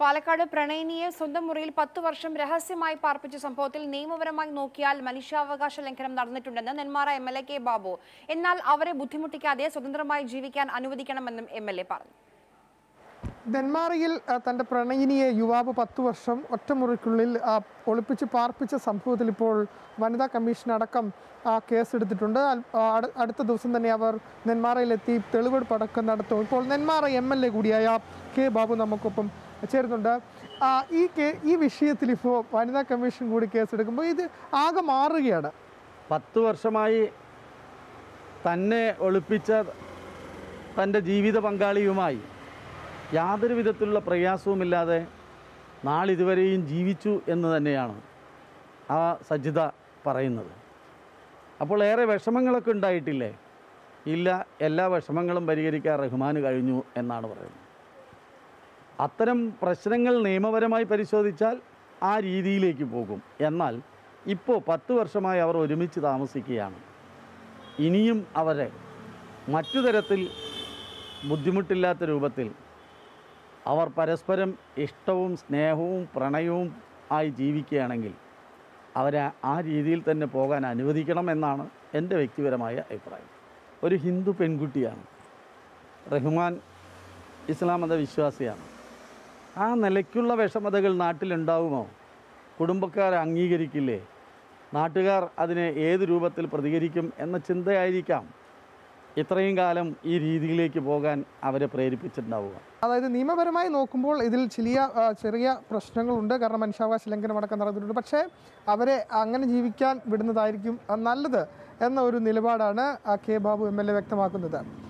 പാലക്കാട് പ്രണയിനിയെ സ്വന്തം മുറിയിൽ പത്തു വർഷം രഹസ്യമായി പാർപ്പിച്ച സംഭവത്തിൽ നിയമപരമായി നോക്കിയാൽ മനുഷ്യാവകാശ ലംഘനം നടന്നിട്ടുണ്ടെന്ന് Nenmara M L A K Babu എന്നാൽ അവരെ ബുദ്ധിമുട്ടിക്കാതെ സ്വതന്ത്രമായി ജീവിക്കാൻ അനുവദിക്കണമെന്നും എം എൽ എ പറഞ്ഞു നെന്മാറയിൽ ആ, തൻ്റെ പ്രണയിനിയെ യുവാവ് പത്ത് വർഷം ഒറ്റമുറിക്കുള്ളിൽ ആ, ഒളിപ്പിച്ച് പാർപ്പിച്ച സംഭവത്തിൽ ഇപ്പോൾ വനിതാ കമ്മീഷൻ അടക്കം ആ, കേസെടുത്തിട്ടുണ്ട് അൽ- ആ, അടു- അടുത്ത ദിവസം തന്നെ അവർ നെന്മാറയിലെത്തി തെളിവെടുപ്പ് അടക്കം നടത്തും ഇപ്പോൾ നെന്മാറ എം എൽ എ കൂടിയായ കെ ബാബു നമുക്കൊപ്പം ചേരുന്നുണ്ട് ആ, ഈ കേ ഈ വിഷയത്തിൽ ഇപ്പോൾ വനിതാ കമ്മീഷൻ കൂടി കേസെടുക്കുമ്പോൾ ഇത് ആകെ മാറുകയാണ് പത്ത് വർഷമായി തന്നെ ഒളിപ്പിച്ച തൻ്റെ ജീവിത പങ്കാളിയുമായി യാതൊരു വിധത്തിലുള്ള പ്രയാസവുമില്ലാതെ നാളിതുവരെയും ജീവിച്ചു എന്ന് തന്നെയാണ് ആ സജിത പറയുന്നത് അപ്പോൾ ഏറെ വിഷമങ്ങളൊക്കെ ഉണ്ടായിട്ടില്ലേ ഇല്ല എല്ലാ വിഷമങ്ങളും പരിഹരിക്കാൻ റഹ്മാന് കഴിഞ്ഞു എന്നാണ് പറയുന്നത് അത്തരം പ്രശ്നങ്ങൾ നിയമപരമായി പരിശോധിച്ചാൽ ആ രീതിയിലേക്ക് പോകും എന്നാൽ ഇപ്പോൾ പത്ത് വർഷമായി അവർ ഒരുമിച്ച് താമസിക്കുകയാണ് ഇനിയും അവരെ മറ്റു തരത്തിൽ ബുദ്ധിമുട്ടില്ലാത്ത രൂപത്തിൽ അവർ പരസ്പരം ഇഷ്ടവും സ്നേഹവും പ്രണയവും ആയി ജീവിക്കുകയാണെങ്കിൽ അവരെ ആ രീതിയിൽ തന്നെ പോകാൻ അനുവദിക്കണം എന്നാണ് എൻ്റെ വ്യക്തിപരമായ അഭിപ്രായം ഒരു ഹിന്ദു പെൺകുട്ടിയാണ് റഹ്മാൻ ഇസ്ലാം മത വിശ്വാസിയാണ് ആ നിലയ്ക്കുള്ള വിഷമതകൾ നാട്ടിലുണ്ടാവുമോ കുടുംബക്കാർ അംഗീകരിക്കില്ലേ നാട്ടുകാർ അതിനെ ഏത് രൂപത്തിൽ പ്രതികരിക്കും എന്ന ചിന്തയായിരിക്കാം ഇത്രയും കാലം ഈ രീതിയിലേക്ക് പോകാൻ അവരെ പ്രേരിപ്പിച്ചിട്ടുണ്ടാവുക അതായത് നിയമപരമായി നോക്കുമ്പോൾ ഇതിൽ ചെറിയ ആ, ചെറിയ പ്രശ്നങ്ങളുണ്ട് കാരണം മനുഷ്യാവകാശ ലംഘനം അടക്കം നടന്നിട്ടുണ്ട് പക്ഷേ അവരെ അങ്ങനെ ജീവിക്കാൻ വിടുന്നതായിരിക്കും ആ, നല്ലത് എന്ന ഒരു നിലപാടാണ് ആ, K Babu M L A വ്യക്തമാക്കുന്നത്